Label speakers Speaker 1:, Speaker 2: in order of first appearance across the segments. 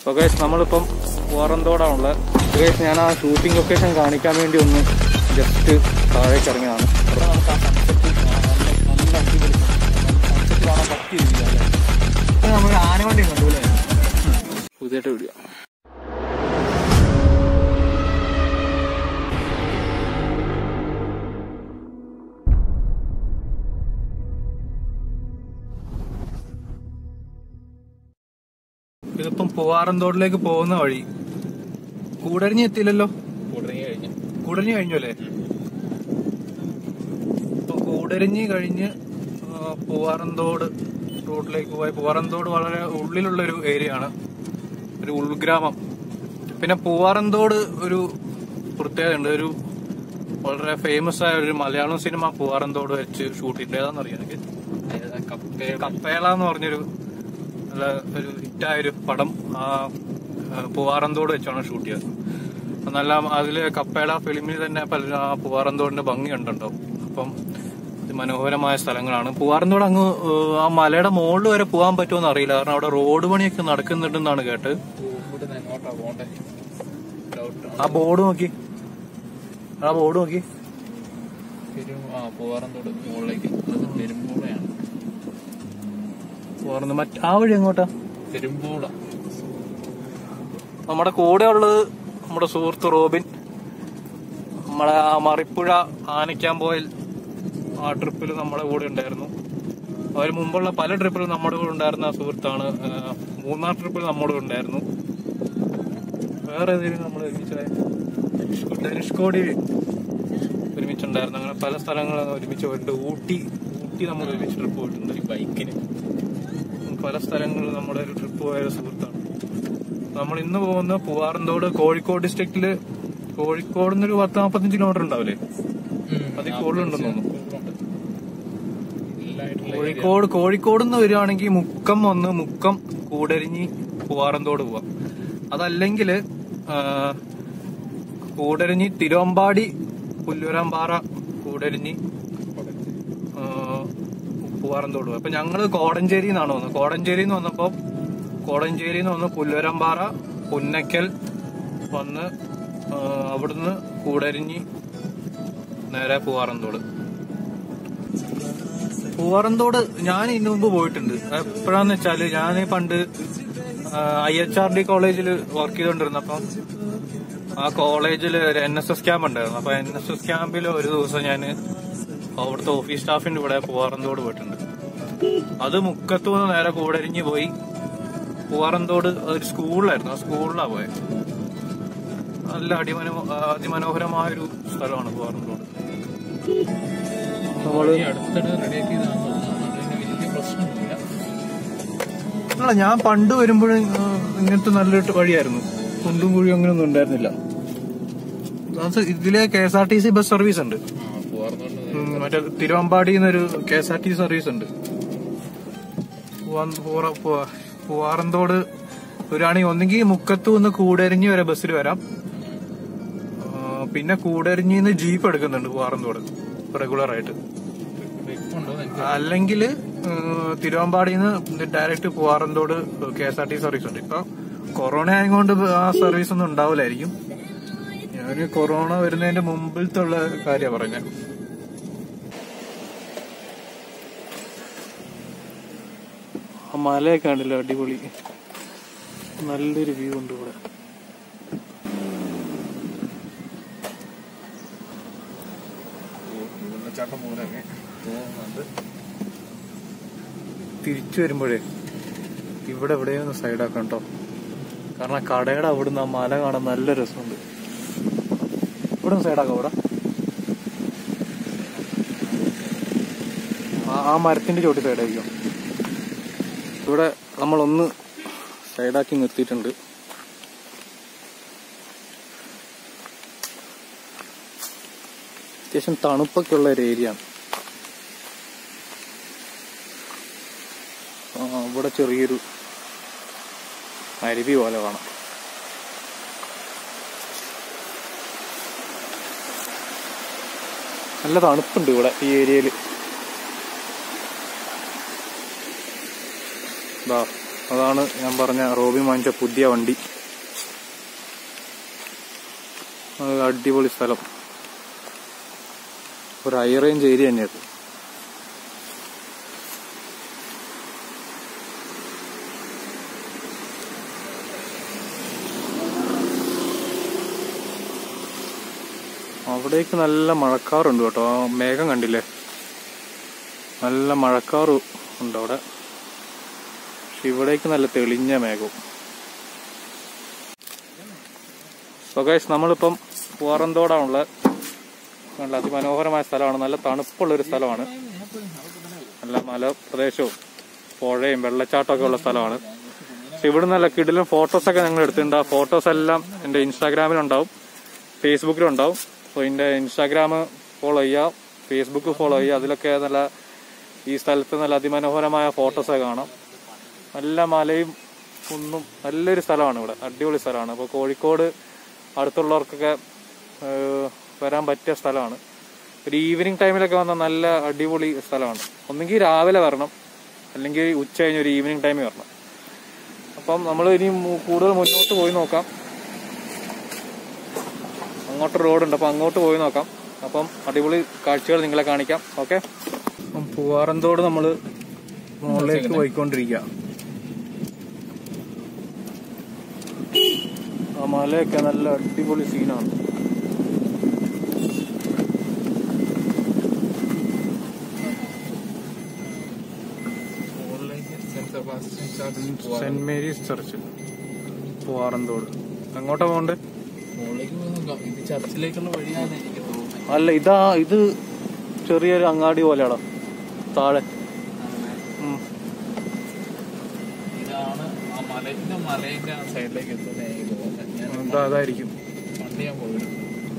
Speaker 1: So guys നമ്മളിപ്പം പുറന്തോടാണുള്ളത് guys ഞാൻ ആ ഷൂട്ടിംഗ് ലൊക്കേഷൻ കാണിക്കാൻ വേണ്ടി ഒന്ന് ജസ്റ്റ് താഴേക്ക് ഇറങ്ങിയതാണ്
Speaker 2: ഇവിടെ നമുക്ക് ആ സൺസെറ്റ് നല്ല അടിപൊളി സൺസെറ്റ് കാണാൻ പറ്റിയ രീതിയിലല്ലേ
Speaker 1: നമ്മൾ ആനവണ്ടി കണ്ടു അല്ലേ പുതിയായിട്ട് വിടുക ഇതിപ്പം പൂവാറന്തോടിലേക്ക് പോകുന്ന വഴി കൂടരിഞ്ഞ് എത്തിയില്ലല്ലോ
Speaker 2: ഉടനെ കഴിഞ്ഞു
Speaker 1: കൂടരിഞ്ഞ് കഴിഞ്ഞു അല്ലേ ഇപ്പൊ കൂടരിഞ്ഞ് കഴിഞ്ഞ് ആ, പൂവാറന്തോട് റോഡിലേക്ക് പോയി പൂവാറന്തോട് വളരെ ഉള്ളിലുള്ള ഒരു ഏരിയ ആണ് ഒരു ഉൾഗ്രാമം പിന്നെ പൂവാറന്തോട് ഒരു പ്രത്യേകതയുണ്ട് ഒരു വളരെ ഫേമസ് ആയ ഒരു മലയാളം സിനിമ പൂവാറന്തോട് വെച്ച് ഷൂട്ട് ചെയ്തിട്ട് ഏതാണെന്നറിയാം എനിക്ക് കപ്പേള എന്ന് പറഞ്ഞൊരു നല്ല ഒരു ഹിറ്റായ ഒരു പടം ആ ആ, പൂവാറന്തോട് വെച്ചാണ് ഷൂട്ട് ചെയ്തത് അപ്പൊ നല്ല അതില് കപ്പേള ഫിലിമിൽ തന്നെ പലരും ആ പൂവാറന്തോടിന്റെ ഭംഗി കണ്ടുണ്ടാവും അപ്പം ഇത് മനോഹരമായ സ്ഥലങ്ങളാണ് പൂവാറന്തോട് അങ്ങ് ഏഹ്, ആ മലയുടെ മുകളിൽ വരെ പോകാൻ പറ്റുമെന്ന് അറിയില്ല കാരണം അവിടെ റോഡ് പണിയൊക്കെ നടക്കുന്നുണ്ടെന്നാണ് കേട്ട്
Speaker 2: ഇവിടെ നിന്ന് എങ്ങോട്ടാ പോണ്ടേ ഡൗട്ട്
Speaker 1: ആ ബോർഡ് നോക്കി ആ ബോർഡ് നോക്കി
Speaker 2: പെരും ആ പോവാറന്തോട് മുകളിലേക്ക് അത് പെരുമ്പോളയാണ്
Speaker 1: പൂവാറന്ത മറ്റ് ആ വഴി എങ്ങോട്ടാ
Speaker 2: പെരുമ്പോള
Speaker 1: നമ്മുടെ കൂടെ ഉള്ളത് നമ്മുടെ സുഹൃത്ത് റോബിൻ നമ്മളെ ആ മറിപ്പുഴ ആനയ്ക്കാമ്പോയിൽ ആ ട്രിപ്പിൽ നമ്മുടെ കൂടെ ഉണ്ടായിരുന്നു അവർ മുമ്പുള്ള പല ട്രിപ്പിലും നമ്മുടെ കൂടെ ഉണ്ടായിരുന്ന ആ സുഹൃത്താണ് ആ, മൂന്നാർ ട്രിപ്പിൽ നമ്മുടെ കൂടെ ഉണ്ടായിരുന്നു വേറെ ഏതെങ്കിലും നമ്മൾ ഒരുമിച്ച് ധനുഷ്കോടി ഒരുമിച്ചുണ്ടായിരുന്നു അങ്ങനെ പല സ്ഥലങ്ങളും ഒരുമിച്ച് പോയിട്ടുണ്ട് ഊട്ടി ഊട്ടി നമ്മൾ ഒരുമിച്ച് ട്രിപ്പ് പോയിട്ടുണ്ട്
Speaker 2: ഈ ബൈക്കിന്
Speaker 1: പല സ്ഥലങ്ങളിൽ നമ്മുടെ ഒരു ട്രിപ്പ് പോയ ഒരു സുഹൃത്താണ് നമ്മൾ ഇന്ന് പോകുന്ന പൂവാറന്തോട് കോഴിക്കോട് ഡിസ്ട്രിക്റ്റില് കോഴിക്കോട് നിന്ന് ഒരു പത്ത് നാൽപ്പത്തഞ്ച് കിലോമീറ്റർ ഉണ്ടാവില്ലേ അതിൽ കൂടുതലുണ്ടെന്ന് തോന്നുന്നു കോഴിക്കോട് കോഴിക്കോട് നിന്ന് വരികയാണെങ്കിൽ മുക്കം വന്ന് മുക്കം കൂടരിഞ്ഞി പൂവാറന്തോട് പോവാം അതല്ലെങ്കിൽ കൂടരിഞ്ഞി തിരുവമ്പാടി പുല്ലൂരാമ്പാറ കൂടരിഞ്ഞി ആ, പൂവാറന്തോട് പോവാം അപ്പൊ ഞങ്ങള് കോടഞ്ചേരി എന്നാണ് വന്നത് കോടഞ്ചേരി എന്ന് വന്നപ്പോ കോടഞ്ചേരി എന്ന് വന്ന് പുല്ലൂരാമ്പാറ പുന്നക്കൽ വന്ന് ആ, അവിടുന്ന് കൂടരിഞ്ഞി നേരെ പൂവാറന്തോട് പൂവാറന്തോട് ഞാൻ ഇതിനു മുമ്പ് പോയിട്ടുണ്ട് എപ്പോഴാന്ന് വെച്ചാല് ഞാൻ പണ്ട് ഐ എച്ച് ആർ ഡി കോളേജിൽ വർക്ക് ചെയ്തോണ്ടിരുന്നപ്പം ആ കോളേജിൽ ഒരു എൻ എസ് എസ് ക്യാമ്പ് ഉണ്ടായിരുന്നു അപ്പൊ എൻ എസ് എസ് ക്യാമ്പിൽ ഒരു ദിവസം ഞാൻ അവിടുത്തെ ഓഫീസ് സ്റ്റാഫിന്റെ ഇവിടെ പൂവാറന്തോട് പോയിട്ടുണ്ട് അത് മുക്കത്തു നിന്ന് നേരെ കൂടരിഞ്ഞ് പോയി പൂവാറന്തോട് ഒരു സ്കൂളിലായിരുന്നു ആ സ്കൂളിലാണ് പോയത് നല്ല അടിമനോ അതിമനോഹരമായ ഒരു സ്ഥലമാണ് പൂവാറന്തോട് നമ്മള്
Speaker 2: ഈ അടുത്തിടെ റെഡിയാക്കിയതാണെന്ന് തോന്നുന്നു അതുകൊണ്ട് പിന്നെ വലിയ പ്രശ്നമൊന്നുമില്ല
Speaker 1: അല്ല ഞാൻ പണ്ട് വരുമ്പോഴും ആ, ഇങ്ങനത്തെ നല്ലൊരു വഴിയായിരുന്നു കുണ്ടും കുഴിയും അങ്ങനെയൊന്നും ഉണ്ടായിരുന്നില്ല അത് ഇതിലെ K S R T C bus service ഉണ്ട്
Speaker 2: ആ പോവാറന്തോട്
Speaker 1: ഉം, മറ്റേ തിരുവമ്പാടി എന്നൊരു K S R T service ഉണ്ട് പൂവാൻ- പൂറ- പൂ- പൂവാറന്തോട് വരികയാണെങ്കിൽ ഒന്നെങ്കിൽ മുക്കത്തു നിന്ന് കൂടരിഞ്ഞ് വരെ ബസ്സിൽ വരാം ആ, പിന്നെ കൂടരിഞ്ഞിന്ന് ജീപ്പ് എടുക്കുന്നുണ്ട് പൂവാറന്തോട് റെഗുലർ ആയിട്ട്
Speaker 2: ഉണ്ടോ എനിക്ക്
Speaker 1: അല്ലെങ്കിൽ തിരുവമ്പാടിന്ന് direct Poovaranthode K S R T service ഉണ്ട് ഇപ്പൊ കൊറോണ ആയതുകൊണ്ട് ആ സർവീസ് ഒന്നും ഉണ്ടാവില്ലായിരിക്കും ഞാൻ കൊറോണ വരുന്നതിന്റെ മുമ്പിലത്തെ ഉള്ള കാര്യം പറഞ്ഞ ആ മലയൊക്കെ ഉണ്ടല്ലോ അടിപൊളി നല്ലൊരു വ്യൂ ഉണ്ട് ഇവിടെ
Speaker 2: വെള്ളച്ചാട്ടം പോലെയൊക്കെ തോന്നുന്നുണ്ട്
Speaker 1: തിരിച്ചു വരുമ്പോഴേ ഇവിടെ എവിടെയൊന്ന് സൈഡാക്കാം കേട്ടോ കാരണം കടയുടെ അവിടുന്ന് ആ മല കാണാൻ നല്ല രസമുണ്ട് ഇവിടെ ഒന്ന് സൈഡാക്കാം ഇവിടെ ആ- ആ മരത്തിന്റെ ചോട്ടി സൈഡായിരിക്കും ഇവിടെ നമ്മളൊന്ന് സൈഡാക്കി നിർത്തിയിട്ടുണ്ട് അത്യാവശ്യം തണുപ്പൊക്കെ ഉള്ള ഒരു ഏരിയ ആണ് ആ, ഇവിടെ ചെറിയൊരു അരുവി പോലെ കാണാം നല്ല തണുപ്പുണ്ട് ഇവിടെ ഈ ഏരിയയിൽ ഇതാ അതാണ് ഞാൻ പറഞ്ഞ റോബി വാങ്ങിച്ച പുതിയ വണ്ടി അത് അടിപൊളി സ്ഥലം ഒരു ഹൈ റേഞ്ച് ഏരിയ തന്നെയത് അവിടേക്ക് നല്ല മഴക്കാറുണ്ട് കേട്ടോ ആ മേഘം കണ്ടില്ലേ നല്ല മഴക്കാറ് ഉണ്ട് അവിടെ പക്ഷെ ഇവിടേക്ക് നല്ല തെളിഞ്ഞ മേഘവും സ്വകേഷ് നമ്മളിപ്പം പൂവാറന്തോടാണുള്ളത് നല്ല അതിമനോഹരമായ സ്ഥലമാണ് നല്ല തണുപ്പുള്ള ഒരു സ്ഥലമാണ് നല്ല മല പ്രദേശവും പുഴയും വെള്ളച്ചാട്ടമൊക്കെ ഉള്ള സ്ഥലമാണ് പക്ഷെ ഇവിടെ നല്ല കിടിലും ഫോട്ടോസൊക്കെ ഞങ്ങൾ എടുത്തിട്ടുണ്ട് ആ ഫോട്ടോസ് എല്ലാം എൻ്റെ ഇൻസ്റ്റാഗ്രാമിലുണ്ടാവും ഫേസ്ബുക്കിലുണ്ടാവും അപ്പോൾ എൻ്റെ ഇൻസ്റ്റാഗ്രാം ഫോളോ ചെയ്യുക ഫേസ്ബുക്ക് ഫോളോ ചെയ്യുക അതിലൊക്കെ നല്ല ഈ സ്ഥലത്ത് നല്ല അതിമനോഹരമായ ഫോട്ടോസൊക്കെ കാണാം നല്ല മലയും കുന്നും നല്ലൊരു സ്ഥലമാണ് ഇവിടെ അടിപൊളി സ്ഥലമാണ് അപ്പോൾ കോഴിക്കോട് അടുത്തുള്ളവർക്കൊക്കെ ഏഹ്, വരാൻ പറ്റിയ സ്ഥലമാണ് ഒരു ഈവനിങ് ടൈമിലൊക്കെ വന്നാൽ നല്ല അടിപൊളി സ്ഥലമാണ് ഒന്നെങ്കിൽ രാവിലെ വരണം അല്ലെങ്കിൽ ഉച്ച കഴിഞ്ഞ് ഒരു ഈവനിങ് ടൈമിൽ വരണം അപ്പം നമ്മൾ ഇനി മു- കൂടുതൽ മുന്നോട്ട് പോയി നോക്കാം അങ്ങോട്ട് റോഡുണ്ട് അപ്പം അങ്ങോട്ട് പോയി നോക്കാം അപ്പം അടിപൊളി കാഴ്ചകൾ നിങ്ങളെ കാണിക്കാം ഓക്കെ അപ്പം പൂവാറന്തോട് നമ്മൾ മുകളിലേക്ക് പോയിക്കൊണ്ടിരിക്കുക ആ മലയൊക്കെ നല്ല അടിപൊളി സീനാണ് സെന്റ് മേരീസ് ചർച്ച് പൂവാറന്തോട് എങ്ങോട്ടാ പോകണ്ടേ
Speaker 2: മുകളിലേക്ക് പോയി നോക്കാം ഇത് ചർച്ചിലേക്കുള്ള വഴിയാണ് എനിക്ക് തോന്നുന്നത്
Speaker 1: അല്ല ഇതാ ഇത് ചെറിയൊരു അങ്ങാടി പോലെയാടാ താഴെ ഉം.
Speaker 2: ഇതാണ് ആ മലന്റെ മലയുടെ ആ സൈഡിലേക്ക് എത്തുന്ന എനിക്ക് തോന്നുന്നത് ഞാൻ
Speaker 1: ഇതാ അതായിരിക്കും
Speaker 2: പണ്ട് ഞാൻ പോയിട്ടുണ്ട്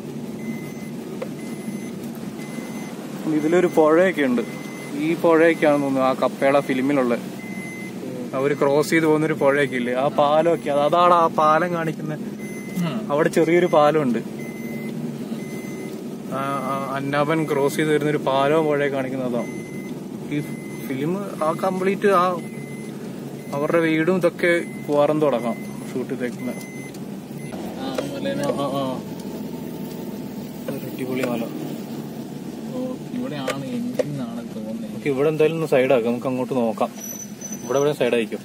Speaker 1: ഇതിലൊരു പുഴയൊക്കെ ഉണ്ട് ഈ പുഴയൊക്കെയാണെന്ന് തോന്നുന്നു ആ കപ്പേള ഫിലിമിലുള്ള അവര് ക്രോസ് ചെയ്ത് പോകുന്നൊരു പുഴയൊക്കെ ഇല്ലേ ആ പാലമൊക്കെ അത് അതാണ് ആ പാലം കാണിക്കുന്നത് അവിടെ ചെറിയൊരു പാലമുണ്ട് ആ, ആ അന്നാപൻ ക്രോസ് ചെയ്ത് വരുന്നൊരു പാലവും പുഴയെ കാണിക്കുന്നതാണ് ഈ ഫിലിം ആ കംപ്ലീറ്റ് ആ അവരുടെ വീടും ഇതൊക്കെ പോവാറും തുടങ്ങാം ഷൂട്ട് ചെയ്തേക്കുന്നത്
Speaker 2: ആ മലേനെ
Speaker 1: ആ, ആ, ആ. ഒരു അടിപൊളി മല
Speaker 2: ഓ, ഇവിടെയാണ് എഞ്ചിൻ എന്നാണ് തോന്നുന്നത്
Speaker 1: നമുക്ക് ഇവിടെ എന്തായാലും ഒന്ന് സൈഡാക്കാം നമുക്ക് അങ്ങോട്ട് നോക്കാം ഇവിടെ ഇവിടെ സൈഡായിരിക്കും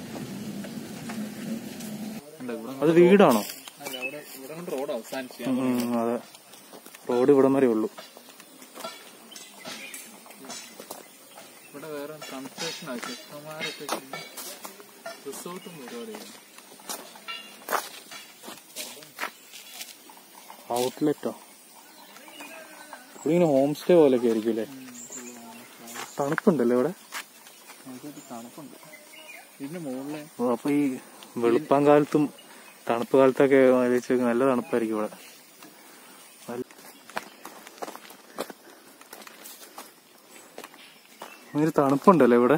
Speaker 2: ഉണ്ട്, ഇവിടെ
Speaker 1: അത് വീടാണോ
Speaker 2: അല്ല, അവിടെ ഇവിടെ കൊണ്ട് റോഡ് അവസാനിച്ചു
Speaker 1: ഉം, ഉം, അതെ റോഡ് ഇവിടം വരെ ഉള്ളൂ
Speaker 2: ഇവിടെ വേറെ കൺസ്ട്രക്ഷൻ ആ ചെക്കന്മാരൊക്കെ റിസോർട്ടും പരിപാടിയാണ്
Speaker 1: ഔട്ട്ലെറ്റോ ഇവിടെ ഇങ്ങനെ ഹോം സ്റ്റേ പോലെയൊക്കെ ആയിരിക്കും അല്ലേ തണുപ്പുണ്ടല്ലേ ഇവിടെ
Speaker 2: നമുക്കൊരു തണുപ്പുണ്ട് ഇതിന്റെ മുകളിലെ
Speaker 1: ഓ, അപ്പൊ ഈ വെളുപ്പാൻ കാലത്തും തണുപ്പ് കാലത്തൊക്കെ ആലോചിച്ച് നോക്ക് നല്ല തണുപ്പായിരിക്കും ഇവിടെ നല്ല- ഒരു തണുപ്പുണ്ടല്ലേ ഇവിടെ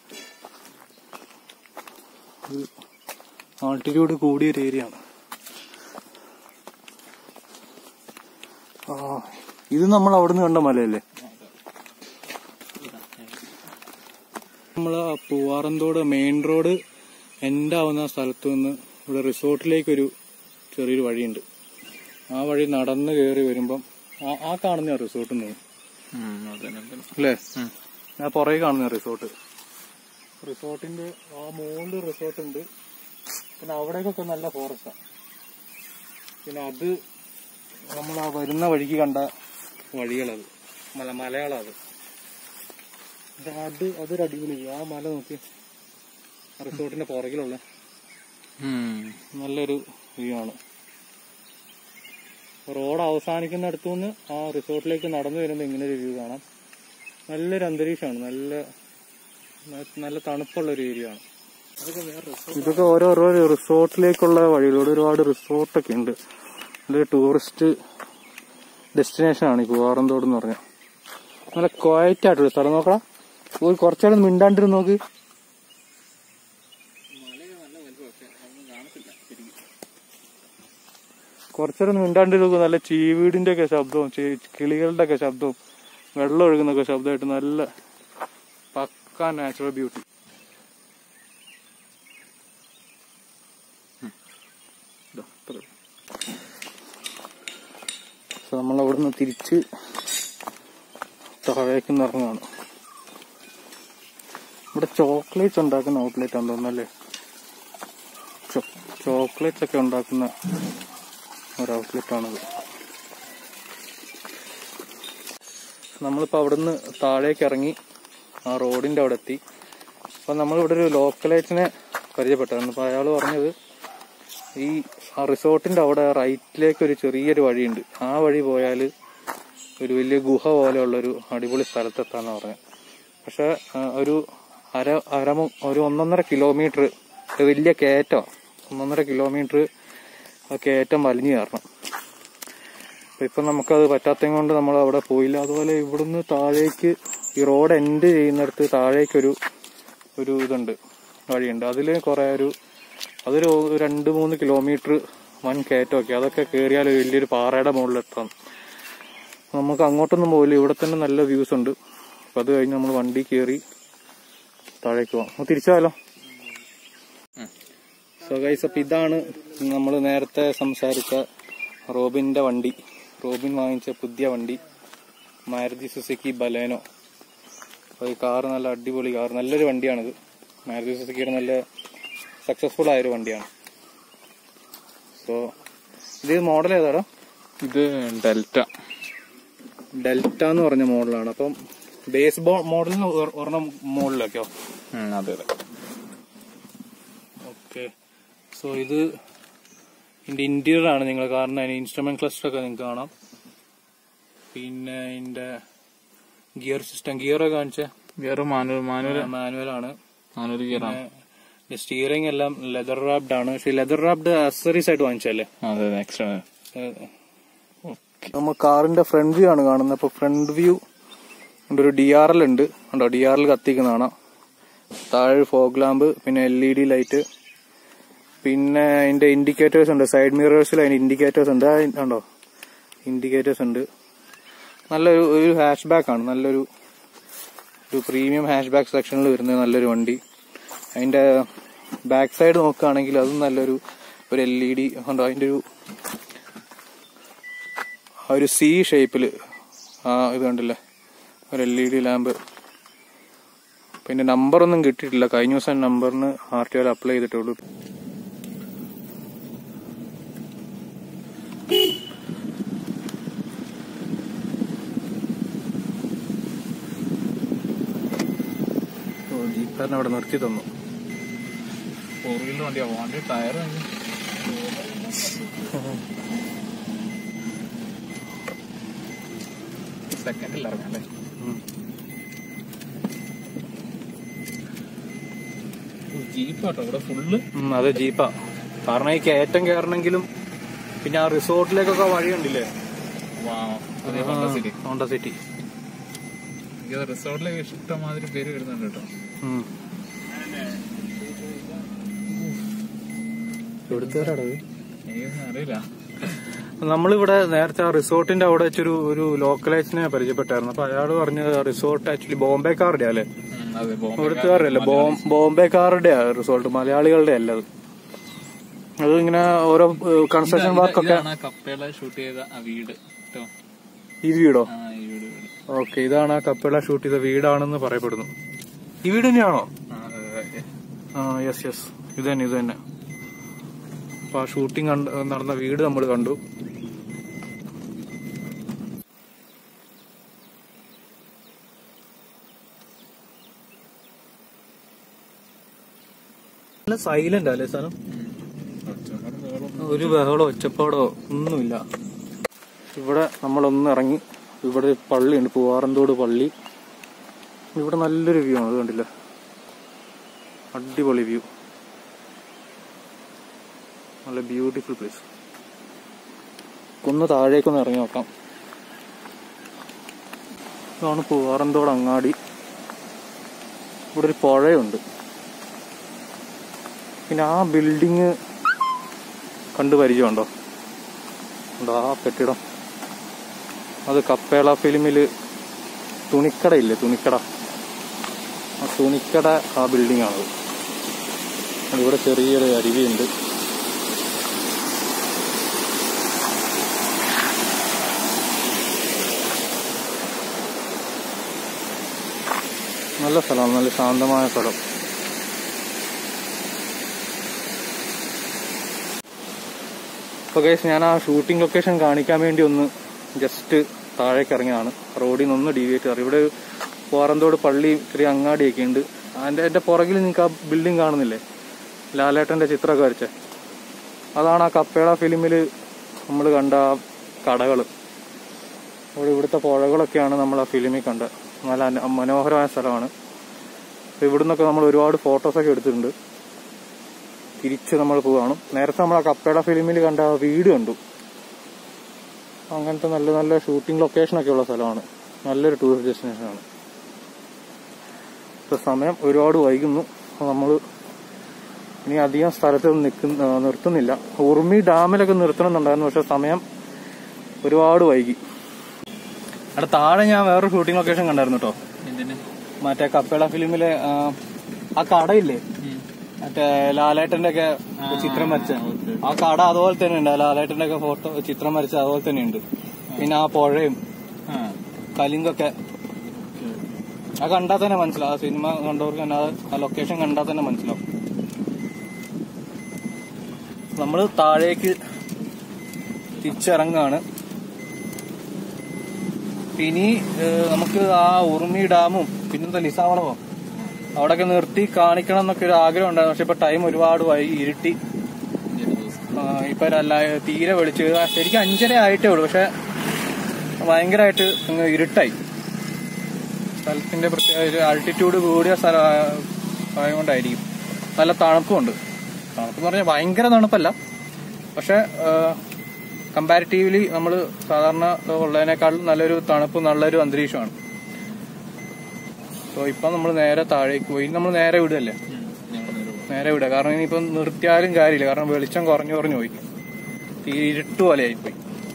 Speaker 1: ആൾട്ടിറ്റ്യൂഡ് കൂടിയ ഒരു ഏരിയ ആണ് ആ ഇത് നമ്മൾ അവിടുന്ന് കണ്ട മലയല്ലേ നമ്മൾ പൂവാറന്തോട് മെയിൻ റോഡ് എൻഡ് ആവുന്ന സ്ഥലത്ത് നിന്ന് ഇവിടെ റിസോർട്ടിലേക്കൊരു ചെറിയൊരു വഴിയുണ്ട് ആ വഴി നടന്ന് കയറി വരുമ്പം ആ- ആ കാണുന്ന റിസോർട്ട് നിന്ന് അല്ലേ ആ പുറകെ കാണുന്ന റിസോർട്ട് റിസോർട്ടിന്റെ ആ മുകളിൽ റിസോർട്ട് ഉണ്ട് പിന്നെ അവിടേക്കൊക്കെ നല്ല ഫോറസ്റ്റാണ് പിന്നെ അത് നമ്മൾ ആ വരുന്ന വഴിക്ക് കണ്ട വഴികളത് മല മലയാളത് ഇത് അത് അതൊരു അടിപൊളി view. ആ മല നോക്കി റിസോർട്ടിന്റെ പുറകിലുള്ള നല്ലൊരു വ്യൂ ആണ് റോഡ് അവസാനിക്കുന്നിടത്തു നിന്ന് ആ റിസോർട്ടിലേക്ക് നടന്നു വരുമ്പോൾ ഇങ്ങനെ ഒരു വ്യൂ കാണാം നല്ലൊരു അന്തരീക്ഷമാണ് നല്ല ന- നല്ല തണുപ്പുള്ള ഒരു ഏരിയ ആണ്
Speaker 2: അതൊക്കെ വേറെ റിസോർട്ട്
Speaker 1: ഇതൊക്കെ ഓരോരോ റിസോർട്ടിലേക്കുള്ള വഴികളിലൂടെ ഒരുപാട് റിസോർട്ടൊക്കെ ഉണ്ട് നല്ലൊരു ടൂറിസ്റ്റ് ഡെസ്റ്റിനേഷൻ ആണ് ഈ പൂവാറന്തോട് എന്ന് പറഞ്ഞാൽ നല്ല ക്വയറ്റ് ആയിട്ടൊരു സ്ഥലം നോക്കണം ഒരു കുറച്ചേരം മിണ്ടാണ്ടിരുന്ന് നോക്ക്
Speaker 2: മലയൊക്കെ നല്ല വലുപ്പമൊക്കെ അതൊന്നും കാണത്തില്ല ശരിക്കും
Speaker 1: കുറച്ചേരം മിണ്ടാണ്ടിരുന്ന് നോക്ക് നല്ല ചീവീടിന്റെ ഒക്കെ ശബ്ദവും ചീ- കിളികളുടെ ഒക്കെ ശബ്ദവും വെള്ളം ഒഴുകുന്നൊക്കെ ശബ്ദമായിട്ട് നല്ല പക്ക നാച്ചുറൽ ബ്യൂട്ടി സോ നമ്മൾ അവിടുന്ന് തിരിച്ച് താഴേക്ക് ഇറങ്ങുകയാണ് ഇവിടെ ചോക്ലേറ്റ്സ് ഉണ്ടാക്കുന്ന ഔട്ട്ലെറ്റ് ആണെന്ന് തോന്നുന്നല്ലേ ചോക്ലേറ്റ്സ് ഒക്കെ ഉണ്ടാക്കുന്ന ഒരു ഔട്ട്ലെറ്റ് ആണത് നമ്മളിപ്പോൾ അവിടുന്ന് താഴേക്ക് ഇറങ്ങി ആ റോഡിന്റെ അവിടെ എത്തി അപ്പം നമ്മളിവിടെ ഒരു ലോക്കലൈറ്റ്സിനെ പരിചയപ്പെട്ടായിരുന്നു അപ്പോൾ അയാൾ പറഞ്ഞത് ഈ ആ റിസോർട്ടിന്റെ അവിടെ റൈറ്റിലേക്ക് ഒരു ചെറിയൊരു വഴിയുണ്ട് ആ വഴി പോയാൽ ഒരു വലിയ ഗുഹ പോലെയുള്ളൊരു അടിപൊളി സ്ഥലത്തെത്താന്ന് പറഞ്ഞത് പക്ഷെ ആ, ഒരു അര അരമു ഒരു ഒന്നൊന്നര കിലോമീറ്റർ വലിയ കയറ്റം ഒന്നൊന്നര കിലോമീറ്റർ കയറ്റം വലിഞ്ഞു കയറണം അപ്പൊ ഇപ്പൊ നമുക്കത് പറ്റാത്തത് കൊണ്ട് നമ്മൾ അവിടെ പോയില്ല അതുപോലെ ഇവിടുന്ന് താഴേക്ക് ഈ റോഡ് എൻഡ് ചെയ്യുന്നിടത്ത് താഴേക്കൊരു ഒരു ഇതുണ്ട് വഴിയുണ്ട് അതിൽ കുറെ ഒരു അതൊരു രണ്ട് മൂന്ന് കിലോമീറ്റർ വൻ കയറ്റമൊക്കെ അതൊക്കെ കയറിയാൽ ഒരു വലിയൊരു പാറയുടെ മുകളിലെത്താം നമുക്ക് അങ്ങോട്ടൊന്നും പോയില്ല ഇവിടെ തന്നെ നല്ല വ്യൂസ് ഉണ്ട് അപ്പൊ അത് കഴിഞ്ഞ് നമ്മൾ വണ്ടി കയറി താഴേക്ക് പോവാം നമുക്ക് തിരിച്ചു പോയാലോ സോ ഗൈസ് അപ്പൊ ഇതാണ് നമ്മൾ നേരത്തെ സംസാരിച്ച റോബിന്റെ വണ്ടി റോബിൻ വാങ്ങിച്ച പുതിയ വണ്ടി മാരുതി സുസുക്കി ബലേനോ അപ്പൊ ഈ കാർ നല്ല അടിപൊളി കാർ നല്ലൊരു വണ്ടിയാണിത് മാരുതി സുസുക്കിയുടെ നല്ല സക്സസ്ഫുൾ ആയ ഒരു വണ്ടിയാണ് സോ ഇത് മോഡൽ ഏതാടാ
Speaker 2: ഇത് ഡെൽറ്റ
Speaker 1: ഡെൽറ്റ എന്ന് പറഞ്ഞ മോഡലാണ് അപ്പം ബേസ് ബോ മോഡലിന് ഒര- ഒരെണ്ണം മോഡലൊക്കെയോ
Speaker 2: ഉം, അതെ അതെ
Speaker 1: ഓക്കെ സോ ഇത് ഇതിന്റെ ഇന്റീരിയർ ആണ് നിങ്ങൾ കാരണം അതിന് ഇൻസ്ട്രുമെന്റ് ക്ലസ്റ്റർ ഒക്കെ നിങ്ങൾക്ക് കാണാം പിന്നെ ഇതിന്റെ ഗിയർ സിസ്റ്റം ഗിയർ ഒക്കെ കാണിച്ച
Speaker 2: ഗിയർ മാനുവൽ മാനുവൽ
Speaker 1: മാനുവൽ ആണ്
Speaker 2: മാനുവൽ ഗിയറാണ്
Speaker 1: സ്റ്റിയറിംഗ് എല്ലാം ലെതർ റാപ്ഡ് ആണ് പക്ഷെ ലെതർ റാപ്ഡ് അക്സറീസ് ആയിട്ട് വാങ്ങിച്ചല്ലേ
Speaker 2: അതെ അതെ എക്സ്ട്രാ
Speaker 1: നമ്മൾ കാറിന്റെ ഫ്രണ്ട് വ്യൂ ആണ് കാണുന്നത് അപ്പൊ ഫ്രണ്ട് വ്യൂ ഒരു ഡി ആർ എൽ ഉണ്ട് ഉണ്ടോ ഡി ആർ എൽ കത്തിക്കുന്നതാണ് താഴെ ഫോഗ് ലാമ്പ് പിന്നെ എൽ ഇ ഡി ലൈറ്റ് പിന്നെ അതിന്റെ ഇൻഡിക്കേറ്റേഴ്സ് ഉണ്ട് സൈഡ് മിറേഴ്സിൽ അതിന്റെ ഇൻഡിക്കേറ്റേഴ്സ് ഉണ്ട് ആ ഉണ്ടോ ഇൻഡിക്കേറ്റേഴ്സ് ഉണ്ട് നല്ലൊരു ഒരു ഹാഷ് ബാക്ക് ആണ് നല്ലൊരു ഒരു പ്രീമിയം ഹാഷ് ബാക്ക് സെക്ഷനിൽ വരുന്ന നല്ലൊരു വണ്ടി അതിന്റെ ബാക്ക് സൈഡ് നോക്കുകയാണെങ്കിൽ അതും നല്ലൊരു ഒരു എൽ ഇ ഡി ഉണ്ടോ അതിന്റെ ഒരു ആ ഒരു സി ഷേപ്പിൽ ആ ഇത് കണ്ടില്ലേ ഒരു എൽ ഇ ഡി ലാമ്പ് പിന്നെ നമ്പർ ഒന്നും കിട്ടിയിട്ടില്ല കഴിഞ്ഞ ദിവസം നമ്പറിന് ആർ ടി ഒയിൽ അപ്ലൈ ചെയ്തിട്ടുള്ളൂ ജീപ്പാരനെ അവിടെ നിർത്തി തന്നു
Speaker 2: ഫോർ വീലർ വണ്ടിയാ വണ്ടി ടയർ സെക്കൻഡിൽ ഇറങ്ങാം അല്ലേ ജീപ്പാട്ടോ ഇവിടെ ഫുള്ള്
Speaker 1: ഉം, അതെ ജീപ്പാ കാരണം ഈ കയറ്റം കയറണമെങ്കിലും പിന്നെ ആ റിസോർട്ടിലേക്കൊക്കെ വഴി കണ്ടില്ലേ
Speaker 2: സിറ്റി
Speaker 1: ഹോണ്ട സിറ്റി
Speaker 2: എനിക്ക് റിസോർട്ടിലേക്ക് ഇഷ്ടമാതിരി പേര് വരുന്നുണ്ട് കേട്ടോ
Speaker 1: ഉം. എവിടുത്തേരാടത്
Speaker 2: എനിക്കൊന്നും അറിയില്ല
Speaker 1: നമ്മളിവിടെ നേരത്തെ ആ റിസോർട്ടിന്റെ അവിടെ വെച്ചൊരു ഒരു ലോക്കലൈസിനെ പരിചയപ്പെട്ടായിരുന്നു അപ്പൊ അയാൾ പറഞ്ഞത് റിസോർട്ട് ആക്ച്വലി ബോംബെക്കാരുടെ അല്ലേ
Speaker 2: ഉം, അതെ ബോംബെ
Speaker 1: ഇവിടുത്തുകാരുടെ അല്ലേ ബോംബെക്കാരുടെ റിസോർട്ട് മലയാളികളുടെ അല്ല അത് അത് ഇങ്ങനെ ഓരോ കൺസ്ട്രക്ഷൻ വർക്കൊക്കെ
Speaker 2: ഇതാണ് ആ കപ്പേള ഷൂട്ട് ചെയ്ത ആ വീട് കേട്ടോ
Speaker 1: ഈ വീടോ
Speaker 2: ആ ഈ വീട് വീട്
Speaker 1: ഓക്കെ ഇതാണ് ആ കപ്പിള ഷൂട്ട് ചെയ്ത വീടാണെന്ന് പറയപ്പെടുന്നു ഈ വീട് തന്നെയാണോ
Speaker 2: ആ, അതെ, അതെ.
Speaker 1: ആ യെസ് യെസ് ഇത് തന്നെ ഇത് തന്നെ അപ്പൊ ആ ഷൂട്ടിംഗ് നടന്ന വീട് നമ്മൾ കണ്ടു നല്ല സൈലന്റ് അല്ലേ സ്ഥലം
Speaker 2: ഒച്ചപ്പാടും ബഹളവും.
Speaker 1: ഒരു ബഹളോ ഒച്ചപ്പാടോ ഒന്നുമില്ല ഇവിടെ നമ്മളൊന്ന് ഇറങ്ങി ഇവിടെ ഒരു പള്ളിയുണ്ട് പൂവാറന്തോട് പള്ളി ഇവിടെ നല്ലൊരു വ്യൂ ആണ് അത് കണ്ടില്ല അടിപൊളി വ്യൂ നല്ല ബ്യൂട്ടിഫുൾ പ്ലേസ് ഒന്ന് താഴേക്കൊന്ന് ഇറങ്ങി നോക്കാം ഇതാണ് പൂവാറന്തോട് അങ്ങാടി ഇവിടെ ഒരു പുഴയുണ്ട് പിന്നെ ആ ബിൽഡിങ് കണ്ടു പരിചയമുണ്ടോ ഉണ്ടോ ആ കെട്ടിടം അത് കപ്പേള ഫിലിമില് തുണിക്കടയില്ലേ തുണിക്കട ആ തുണിക്കട ആ ബിൽഡിംഗ് ആണത് ഇവിടെ ചെറിയൊരു അരുവിയുണ്ട് നല്ല സ്ഥലമാണ് നല്ല ശാന്തമായ സ്ഥലം അപ്പോൾ കേസ് ഞാൻ ആ ഷൂട്ടിംഗ് ലൊക്കേഷൻ കാണിക്കാൻ വേണ്ടി ഒന്ന് ജസ്റ്റ് താഴേക്ക് ഇറങ്ങിയതാണ് റോഡിൽ നിന്ന് ഒന്ന് ഡീവിയേറ്റ് കയറി ഇവിടെ പോറന്തോട് പള്ളി ചെറിയ അങ്ങാടിയൊക്കെ ഉണ്ട് അതിൻ്റെ എൻ്റെ പുറകിൽ നിങ്ങൾക്ക് ആ ബിൽഡിംഗ് കാണുന്നില്ലേ ലാലേട്ടൻ്റെ ചിത്രമൊക്കെ വരച്ചേ അതാണ് ആ കപ്പേള ഫിലിമിൽ നമ്മൾ കണ്ട ആ കടകൾ ഇവിടെ ഇവിടുത്തെ പുഴകളൊക്കെയാണ് നമ്മൾ ആ ഫിലിമിൽ കണ്ടത് നല്ല അന- മനോഹരമായ സ്ഥലമാണ് അപ്പോൾ ഇവിടുന്നൊക്കെ നമ്മൾ ഒരുപാട് ഫോട്ടോസൊക്കെ എടുത്തിട്ടുണ്ട് തിരിച്ച് നമ്മൾ പോവാണ് നേരത്തെ നമ്മൾ ആ കപ്പേള ഫിലിമിൽ കണ്ട ആ വീട് കണ്ടു അങ്ങനത്തെ നല്ല നല്ല ഷൂട്ടിംഗ് ലൊക്കേഷനൊക്കെ ഉള്ള സ്ഥലമാണ് നല്ലൊരു ടൂറിസ്റ്റ് ഡെസ്റ്റിനേഷനാണ് ഇപ്പോൾ സമയം ഒരുപാട് വൈകുന്നു നമ്മൾ ഇനി അധികം സ്ഥലത്ത് നിൽക്കുന്ന നിർത്തുന്നില്ല ഉറുമി ഡാമിലൊക്കെ നിർത്തണമെന്നുണ്ടായിരുന്നു പക്ഷെ സമയം ഒരുപാട് വൈകി അവിടെ താഴെ ഞാൻ വേറൊരു ഷൂട്ടിംഗ് ലൊക്കേഷൻ കണ്ടായിരുന്നു കേട്ടോ
Speaker 2: എന്തിന്
Speaker 1: മറ്റേ കപ്പേള ഫിലിമിലെ ആ, ആ കടയില്ലേ മറ്റേ ലാലേട്ടന്റെ ഒക്കെ ചിത്രം വരച്ച ആ കട അതുപോലെ തന്നെ ഉണ്ട് ആ ലാലേട്ടന്റെ ഒക്കെ ഫോട്ടോ ചിത്രം വരച്ച അതുപോലെ തന്നെ ഉണ്ട് പിന്നെ ആ പുഴയും
Speaker 2: ആ
Speaker 1: കലിങ്കൊക്കെ ആ കണ്ടാൽ തന്നെ മനസ്സിലാവും ആ സിനിമ കണ്ടവർക്ക് തന്നെ ആ- ആ ലൊക്കേഷൻ കണ്ടാൽ തന്നെ മനസ്സിലാവും നമ്മൾ താഴേക്ക് തിരിച്ചിറങ്ങാണ് ഇനി ഏഹ്, നമുക്ക് ആ ഉറുമി ഡാമും പിന്നെന്താ ലിസാവളമോ അവിടെയൊക്കെ നിർത്തി കാണിക്കണം എന്നൊക്കെ ഒരു ആഗ്രഹം ഉണ്ടായിരുന്നു പക്ഷെ ഇപ്പൊ ടൈം ഒരുപാട് വൈകി ഇരുട്ടി ആ, ഇപ്പൊ അല്ല തീരെ വെളിച്ച് ആ, ശരിക്കും അഞ്ചര ആയിട്ടേ ഉള്ളൂ പക്ഷെ ഭയങ്കരമായിട്ട് അങ്ങ് ഇരുട്ടായി സ്ഥലത്തിന്റെ പ്രത്യേക ഒരു ആൾട്ടിറ്റ്യൂഡ് കൂടിയ സ്ഥലം ആ- ആയതുകൊണ്ടായിരിക്കും നല്ല തണുപ്പുണ്ട് തണുപ്പ് പറഞ്ഞാൽ ഭയങ്കര തണുപ്പല്ല പക്ഷെ കമ്പാരിറ്റീവ്ലി നമ്മൾ സാധാരണ ഉള്ളതിനേക്കാൾ നല്ലൊരു തണുപ്പ് നല്ലൊരു അന്തരീക്ഷമാണ് സോ ഇപ്പൊ നമ്മൾ നേരെ താഴേക്ക് പോയി നമ്മൾ നേരെ വിടുകയല്ലേ നേരെ വിടുക കാരണം ഇനിയിപ്പം നിർത്തിയാലും കാര്യമില്ല കാരണം വെളിച്ചം കുറഞ്ഞു കുറഞ്ഞു പോയി തീ ഇരുട്ട് പോലെ ആയിപ്പോയി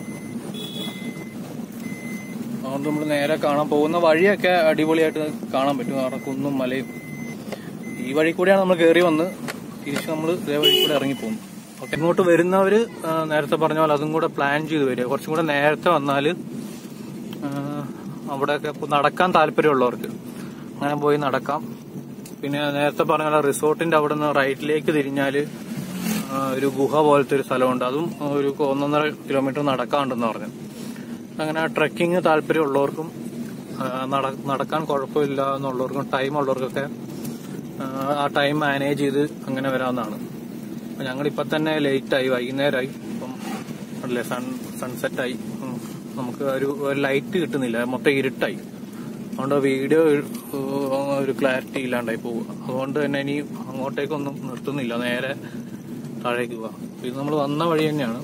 Speaker 1: അതുകൊണ്ട് നമ്മൾ നേരെ കാണാൻ പോകുന്ന വഴിയൊക്കെ അടിപൊളിയായിട്ട് കാണാൻ പറ്റും കാരണം കുന്നും മലയും ഈ വഴി കൂടെയാണ് നമ്മൾ കയറി വന്ന് തിരിച്ച് നമ്മൾ ഇതേ വഴി കൂടെ ഇറങ്ങി പോകുന്നു ഓക്കെ ഇങ്ങോട്ട് വരുന്നവര് ആ, നേരത്തെ പറഞ്ഞ പോലെ അതും കൂടെ പ്ലാൻ ചെയ്ത് വരിക കുറച്ചും കൂടെ നേരത്തെ വന്നാൽ അവിടെയൊക്കെ ഇപ്പൊ നടക്കാൻ താല്പര്യമുള്ളവർക്ക് അങ്ങനെ പോയി നടക്കാം പിന്നെ നേരത്തെ പറഞ്ഞ പോലെ റിസോർട്ടിന്റെ അവിടെ നിന്ന് റൈറ്റിലേക്ക് തിരിഞ്ഞാൽ ഒരു ഗുഹ പോലത്തെ ഒരു സ്ഥലമുണ്ട് അതും ഒരു ഒന്നൊന്നര കിലോമീറ്റർ നടക്കാണ്ടെന്ന് പറഞ്ഞു അങ്ങനെ ട്രക്കിങ് താല്പര്യമുള്ളവർക്കും ആ, നട- നടക്കാൻ കുഴപ്പമില്ല എന്നുള്ളവർക്കും ടൈം ഉള്ളവർക്കൊക്കെ ആ, ആ ടൈം മാനേജ് ചെയ്ത് അങ്ങനെ വരാവുന്നതാണ് അപ്പൊ ഞങ്ങളിപ്പോ തന്നെ ലേറ്റ് ആയി വൈകുന്നേരമായി ഇപ്പം അല്ലേ സൺ സൺസെറ്റ് ആയി ഉം. നമുക്ക് ഒരു ഒരു ലൈറ്റ് കിട്ടുന്നില്ല മൊത്തം ഇരുട്ടായി അതുകൊണ്ട് വീഡിയോ ഒരു ക്ലാരിറ്റി ഇല്ലാണ്ടായി പോകും അതുകൊണ്ട് തന്നെ ഇനി അങ്ങോട്ടേക്കൊന്നും നിർത്തുന്നില്ല നേരെ താഴേക്ക് പോവാം ഇത് നമ്മൾ വന്ന വഴി തന്നെയാണ്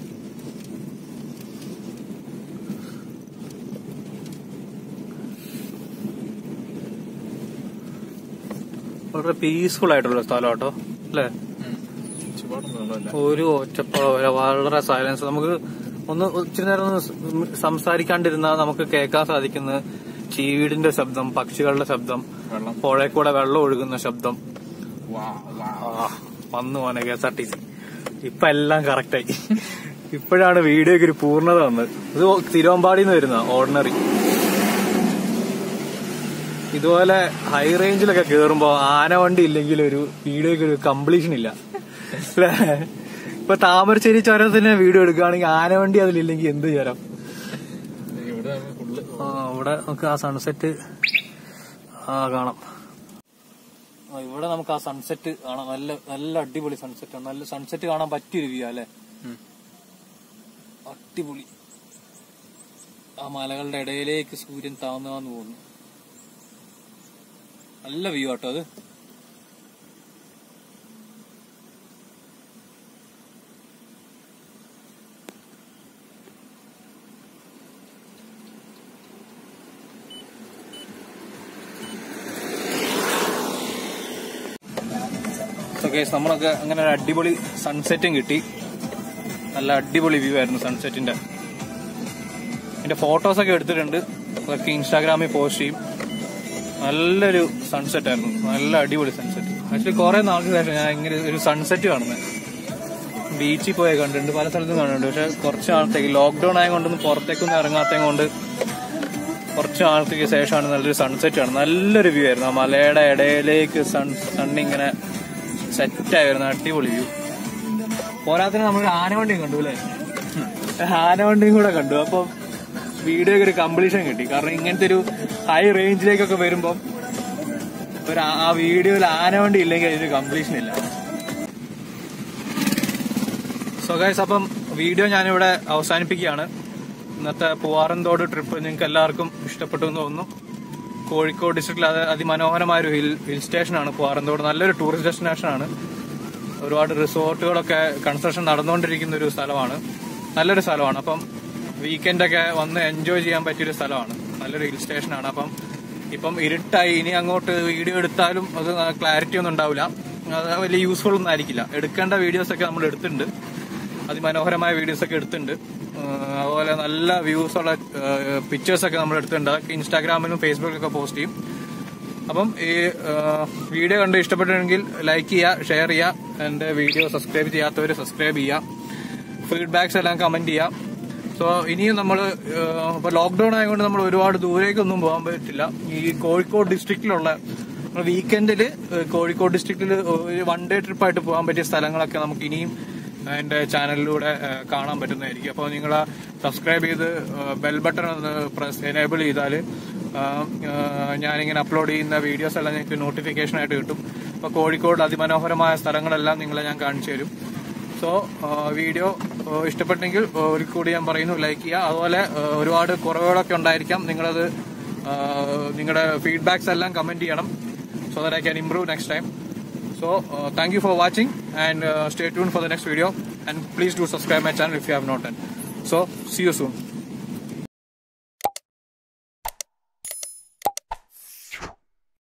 Speaker 1: വളരെ പീസ്ഫുൾ ആയിട്ടുള്ള സ്ഥലം കേട്ടോ അല്ലേ ഒരു ഒച്ചപ്പാടോ വളരെ സൈലൻസ് നമുക്ക് ഒന്ന് ഇച്ചിരി നേരം ഒന്ന് സ് സംസാരിക്കാണ്ടിരുന്നാൽ നമുക്ക് കേൾക്കാൻ സാധിക്കുന്ന ചീവീടിന്റെ ശബ്ദം പക്ഷികളുടെ ശബ്ദം
Speaker 2: വെള്ളം
Speaker 1: പുഴയിൽ കൂടെ വെള്ളം ഒഴുകുന്ന ശബ്ദം
Speaker 2: വാ വാ
Speaker 1: ആ, വന്നു പോനെ K S R T C ഇപ്പൊ എല്ലാം കറക്റ്റായി ഇപ്പോഴാണ് വീഡിയോക്ക് ഒരു പൂർണ്ണത വന്നത് ഇത് തിരുവമ്പാടിന്ന് വരുന്ന ഓർഡിനറി ഇതുപോലെ ഹൈ റേഞ്ചിലൊക്കെ കേറുമ്പോ ആനവണ്ടി ഇല്ലെങ്കിൽ ഒരു വീഡിയോക്ക് ഒരു കംപ്ലീഷൻ ഇല്ല അല്ലേ ഇപ്പൊ താമരശ്ശേരി ചുരത്തിന് വീഡിയോ എടുക്കുകയാണെങ്കിൽ ആനവണ്ടി അതിലില്ലെങ്കിൽ എന്ത് ചുരം
Speaker 2: ഇവിടെ ഫുള്ള്
Speaker 1: ആ, ഇവിടെ നമുക്ക് ആ സൺസെറ്റ് ആ കാണാം ആ, ഇവിടെ നമുക്ക് ആ സൺസെറ്റ് കാണാം നല്ല നല്ല അടിപൊളി സൺസെറ്റ് ആണ് നല്ല സൺസെറ്റ് കാണാൻ പറ്റിയൊരു വ്യൂ അല്ലേ അടിപൊളി ആ മലകളുടെ ഇടയിലേക്ക് സൂര്യൻ താഴ്ന്നു പോകുന്നു നല്ല വ്യൂ ആട്ടോ അത് ഓക്കെ നമ്മളൊക്കെ അങ്ങനെ ഒരു അടിപൊളി സൺസെറ്റും കിട്ടി നല്ല അടിപൊളി വ്യൂ ആയിരുന്നു സൺസെറ്റിന്റെ എന്റെ ഫോട്ടോസ് ഒക്കെ എടുത്തിട്ടുണ്ട് അതൊക്കെ ഇൻസ്റ്റാഗ്രാമിൽ പോസ്റ്റ് ചെയ്യും നല്ലൊരു സൺസെറ്റ് ആയിരുന്നു നല്ല അടിപൊളി സൺസെറ്റ് ആക്ച്വലി കുറെ നാൾക്ക് ശേഷം ഞാൻ ഇങ്ങനെ ഒരു സൺസെറ്റ് കാണുന്നത് ബീച്ചിൽ പോയി കണ്ടിട്ടുണ്ട് പല സ്ഥലത്തും കണ്ടിട്ടുണ്ട് പക്ഷെ കുറച്ച് നാളത്തേക്ക് ലോക്ക്ഡൌൺ ആയതുകൊണ്ടൊന്നും പുറത്തേക്കൊന്നും ഇറങ്ങാത്തത് കൊണ്ട് കുറച്ച് നാളത്തേക്ക് ശേഷമാണ് നല്ലൊരു സൺസെറ്റ് ആണ് നല്ലൊരു വ്യൂ ആയിരുന്നു ആ മലയുടെ ഇടയിലേക്ക് സൺ സണ്ണിങ്ങനെ സെറ്റായി വരുന്ന അടിപൊളി വ്യൂ പോരാത്തിന് നമ്മൾ ആനവണ്ടിയും കണ്ടു അല്ലേ ആനവണ്ടിയും കൂടെ കണ്ടു അപ്പം വീഡിയോക്ക് ഒരു കംപ്ലീഷൻ കിട്ടി കാരണം ഇങ്ങനത്തെ ഒരു ഹൈ റേഞ്ചിലേക്കൊക്കെ വരുമ്പം ഒരു ആ- ആ വീഡിയോയിൽ ആനവണ്ടി ഇല്ലെങ്കിൽ അതിന് കംപ്ലീഷൻ ഇല്ല സോ ഗൈസ് അപ്പം വീഡിയോ ഞാനിവിടെ അവസാനിപ്പിക്കുകയാണ് ഇന്നത്തെ പൂവാറന്തോട് ട്രിപ്പ് നിങ്ങൾക്ക് എല്ലാവർക്കും ഇഷ്ടപ്പെട്ടു എന്ന് തോന്നുന്നു കോഴിക്കോട് ഡിസ്ട്രിക്റ്റിൽ അത് അതിമനോഹരമായ ഒരു ഹിൽ ഹിൽ സ്റ്റേഷനാണ് പൂവാറന്തോട് നല്ലൊരു ടൂറിസ്റ്റ് ഡെസ്റ്റിനേഷനാണ് ഒരുപാട് റിസോർട്ടുകളൊക്കെ കൺസ്ട്രക്ഷൻ നടന്നുകൊണ്ടിരിക്കുന്ന ഒരു സ്ഥലമാണ് നല്ലൊരു സ്ഥലമാണ് അപ്പം വീക്കെൻഡൊക്കെ വന്ന് എൻജോയ് ചെയ്യാൻ പറ്റിയൊരു സ്ഥലമാണ് നല്ലൊരു ഹിൽ സ്റ്റേഷനാണ് അപ്പം ഇപ്പം ഇരുട്ടായി ഇനി അങ്ങോട്ട് വീഡിയോ എടുത്താലും അത് ക്ലാരിറ്റി ഒന്നും ഉണ്ടാവില്ല അത് വലിയ യൂസ്ഫുൾ ഒന്നും ആയിരിക്കില്ല എടുക്കേണ്ട വീഡിയോസ് ഒക്കെ നമ്മൾ എടുത്തിട്ടുണ്ട് അതിമനോഹരമായ വീഡിയോസ് ഒക്കെ എടുത്തിട്ടുണ്ട് ആഹ് അതുപോലെ നല്ല വ്യൂസ് ഉള്ള പിക്ചേഴ്സ് ഒക്കെ നമ്മൾ എടുത്തിട്ടുണ്ട് അതൊക്കെ ഇൻസ്റ്റാഗ്രാമിലും ഫേസ്ബുക്കിലൊക്കെ പോസ്റ്റ് ചെയ്യും അപ്പം ഈ വീഡിയോ കണ്ട് ഇഷ്ടപ്പെട്ടിട്ടുണ്ടെങ്കിൽ ലൈക്ക് ചെയ്യുക ഷെയർ ചെയ്യുക എന്റെ വീഡിയോ സബ്സ്ക്രൈബ് ചെയ്യാത്തവർ സബ്സ്ക്രൈബ് ചെയ്യുക ഫീഡ്ബാക്സ് എല്ലാം കമന്റ് ചെയ്യുക സോ ഇനിയും നമ്മൾ ഇപ്പൊ ലോക്ക്ഡൌൺ ആയതുകൊണ്ട് നമ്മൾ ഒരുപാട് ദൂരേക്കൊന്നും പോകാൻ പറ്റില്ല ഈ കോഴിക്കോട് ഡിസ്ട്രിക്റ്റിലുള്ള വീക്കെൻഡിൽ കോഴിക്കോട് ഡിസ്ട്രിക്റ്റിൽ ഒരു വൺ ഡേ ട്രിപ്പായിട്ട് പോകാൻ പറ്റിയ സ്ഥലങ്ങളൊക്കെ നമുക്ക് ഇനിയും എന്റെ ചാനലിലൂടെ ഏഹ്, കാണാൻ പറ്റുന്നതായിരിക്കും അപ്പോൾ നിങ്ങൾ സബ്സ്ക്രൈബ് ചെയ്ത് ബെൽ ബട്ടൺ ഒന്ന് പ്രസ് എനേബിൾ ചെയ്താൽ ഞാനിങ്ങനെ അപ്ലോഡ് ചെയ്യുന്ന വീഡിയോസ് എല്ലാം നിങ്ങൾക്ക് നോട്ടിഫിക്കേഷൻ ആയിട്ട് കിട്ടും അപ്പോൾ കോഴിക്കോട് അതിമനോഹരമായ സ്ഥലങ്ങളെല്ലാം നിങ്ങളെ ഞാൻ കാണിച്ചു തരും സോ വീഡിയോ ഇഷ്ടപ്പെട്ടെങ്കിൽ ഒരു കൂടി ഞാൻ പറയുന്നു ലൈക്ക് ചെയ്യുക അതുപോലെ ആ, ഒരുപാട് കുറവുകളൊക്കെ ഉണ്ടായിരിക്കാം നിങ്ങളത് ആ, നിങ്ങളുടെ ഫീഡ്ബാക്സ് എല്ലാം കമന്റ് ചെയ്യണം so that I can improve next time so thank you for watching and stay tune for the next video and please do subscribe my channel if you have not done so see you soon